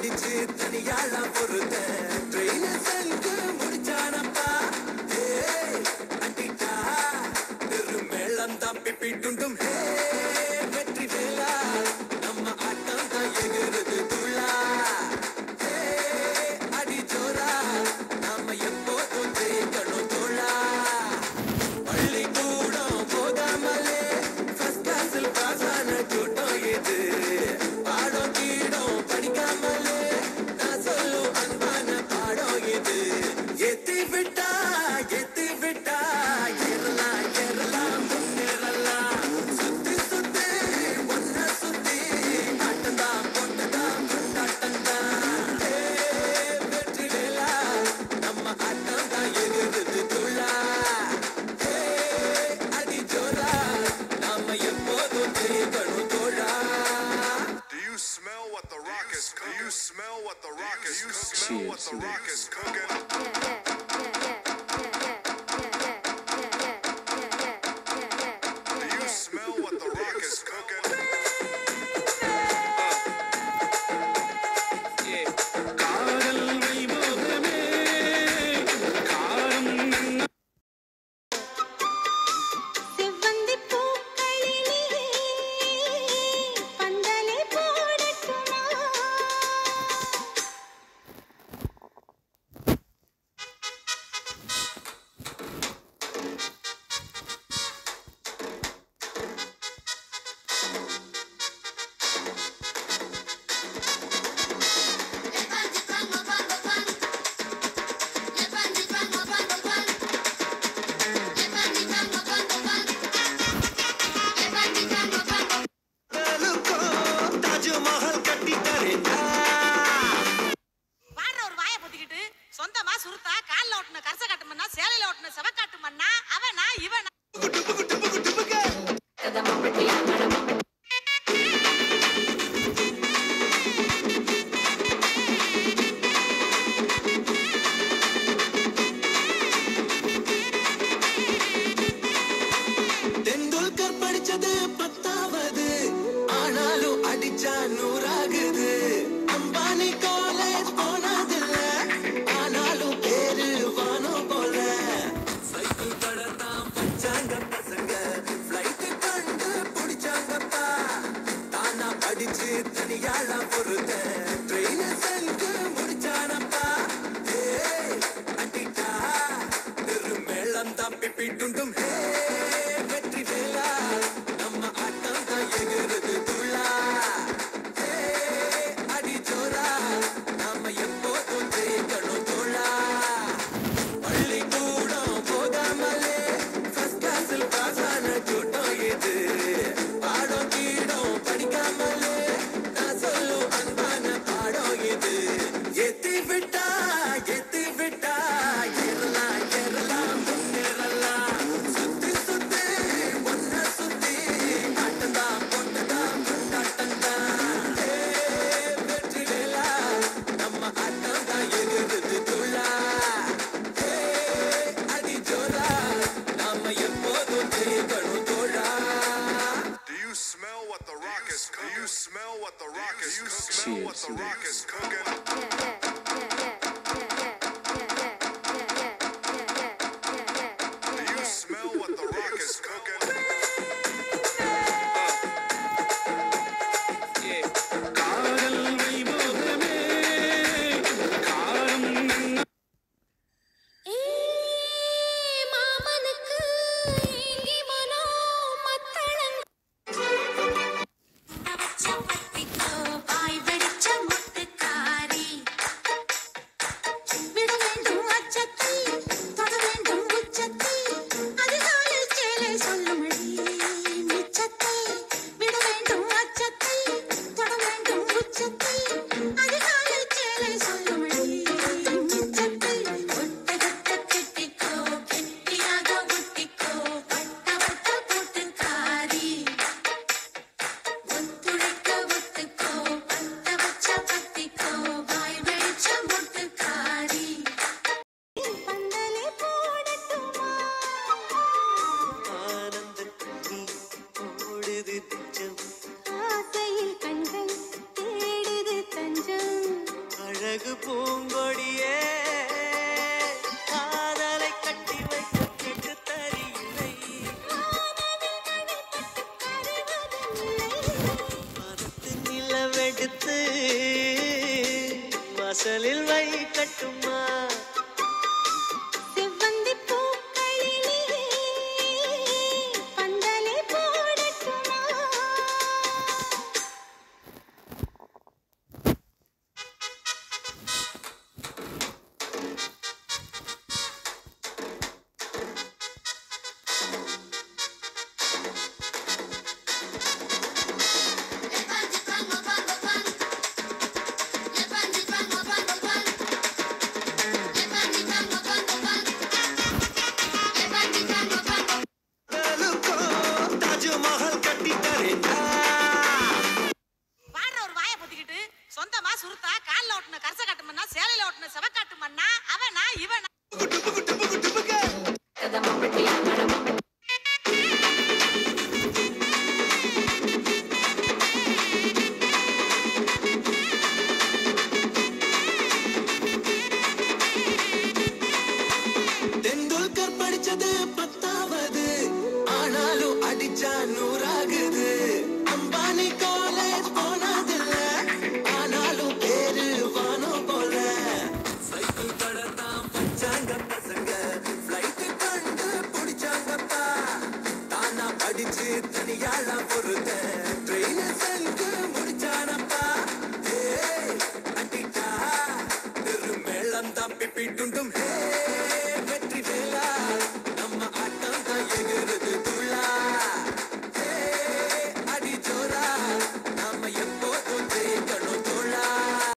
அடிச்சு தனியாள பொறுத்த ட்ரெயின் செல்கு முடிச்சானப்பா ஏய், அடிட்டா திருமேளம் தப்பி பிட்டுண்டும் ஹே வெற்றி வேலா நம்ம ஆட்டம் தான் எகிறது துள்ளா ஹே, அடி ஜோரா நாம எப்போதும் ஜெயிக்கணும் தோழா பள்ளிக்கூடம் போகாமலே ஃபர்ஸ்ட் கிளாஸில் பாஸ் ஆன கூட்டம் இது பாடம் கீடம் படிக்காமலே நான் சொல்லும் அன்பான பாடம் இது எத்தி விட்டா எத்தி விட்டா ஏறலாம் ஏறலாம் முன்னேறலாம் சுத்தி சுத்தி ஒன்ன சுத்தி ஆட்டம்தான் போட்டதான் கொண்டாட்டம்தான் ஏய், வெற்றி வேலா நம்ம ஆட்டம் தான் எகிறது துள்ளா ஏய், அடி ஜோரா நாம எப்போதும் ஜெயிக்கணும் தோழா Do you smell what the rock is cooking? Do you smell what the rock is cooking? Smell what the rock is cooking? Do you smell what the rock is cooking? காதல் வைபோகமே காரம் என்ன செவ்வந்தி பூக்களிலே பந்தலே போடட்டுமா தாஜ்மஹல் கட்டி தரேன்டா பாடுற ஒரு வாயை பொத்திக்கிட்டு சொந்தமா சுருத்தா கால்ல ஓட்டுன கரச காட்டு மண்ணா சேலையில ஓட்டுன செவக்காட்டு மண்ணா அவனா இவனா தெண்டுல்கர் படிச்சது பத்தாவது ஆனாலும் அடிச்சா நூறாகுது அம்பானி காலேஜ் போனதில்ல ஆனாலும் பேரு வானம் போல சைக்கிள் கடத்தான் பச்சாங்க பசங்க ஃப்ளைட் கண்டு பிடிச்சாங்கப்பா தானா படிச்சு தனியாள பொறுத்த ட்ரெயின் செல்கு முடிச்சானப்பா ஏய், அடிட்டா திருமேளம் தப்பி பிட்டுண்டும் ஹே வெற்றி வேலா நம்ம ஆட்டம் தான் எகிறது துள்ளா ஹே, அடி ஜோரா நாம எப்போதும் ஜெயிக்கணும் தோழா பள்ளிக்கூடம் போகாமலே ஃபர்ஸ்ட் கிளாஸில் பாஸ் ஆன கூட்டம் இது பாடம் கீடம் படிக்காமலே நான் சொல்லும் அன்பான பாடம் இது எத்தி விட்டா எத்தி விட்டா ஏறலாம் ஏறலாம் முன்னேறலாம் சுத்தி சுத்தி ஒன்ன சுத்தி ஆட்டம்தான் போட்டதான் கொண்டாட்டம்தான் ஏய், வெற்றி வேலா நம்ம ஆட்டம் தான் எகிறது துள்ளா ஏய், அடி ஜோரா நாம எப்போதும் ஜெயிக்கணும் தோழா Do you smell what the rock is cooking? Do you smell what the rock is cooking? Smell what the rock is cooking? Do you smell what the rock is cooking? காதல் வைபோகமே காரம் என்ன மாமனுக்கு ஏங்கி மனோ மத்தளங்க வச்ச பத்திக்கோ பாய் வெடிச்ச முட்டுக்காரி அழகு பூங்கொடியே காதலை கட்டி வைக்க கேட்டு தரியில்லை மரத்து நிலவெடுத்து வாசலில் வை கட்டுமா செவ்வந்தி பூக்களிலே பந்தலே போடட்டுமா தாஜ்மஹல் கட்டி தரேன்டா பாடுற ஒரு வாயை பொத்திக்கிட்டு சொந்தமா சுருத்தா கால்ல ஓட்டுன கரச காட்டு மண்ணா சேலையில ஓட்டுன செவக்காட்டு மண்ணா அவனா இவனா தெண்டுல்கர் படிச்சது பத்தாவது ஆனாலும் அடிச்சா நூறாகுது அம்பானி காலேஜ் போனதில்ல ஆனாலும் பேரு வானம் போல சைக்கிள் கடத்தான் பச்சாங்க பசங்க ஃப்ளைட் கண்டு பிடிச்சாங்கப்பா தானா படிச்சு தனியாள பொறுத்த ட்ரெயின் சென்று முடிச்சானப்பா ஏய் அடிட்டா திரு மேளம் தான் பிப்பிட்டுண்டும் ஹே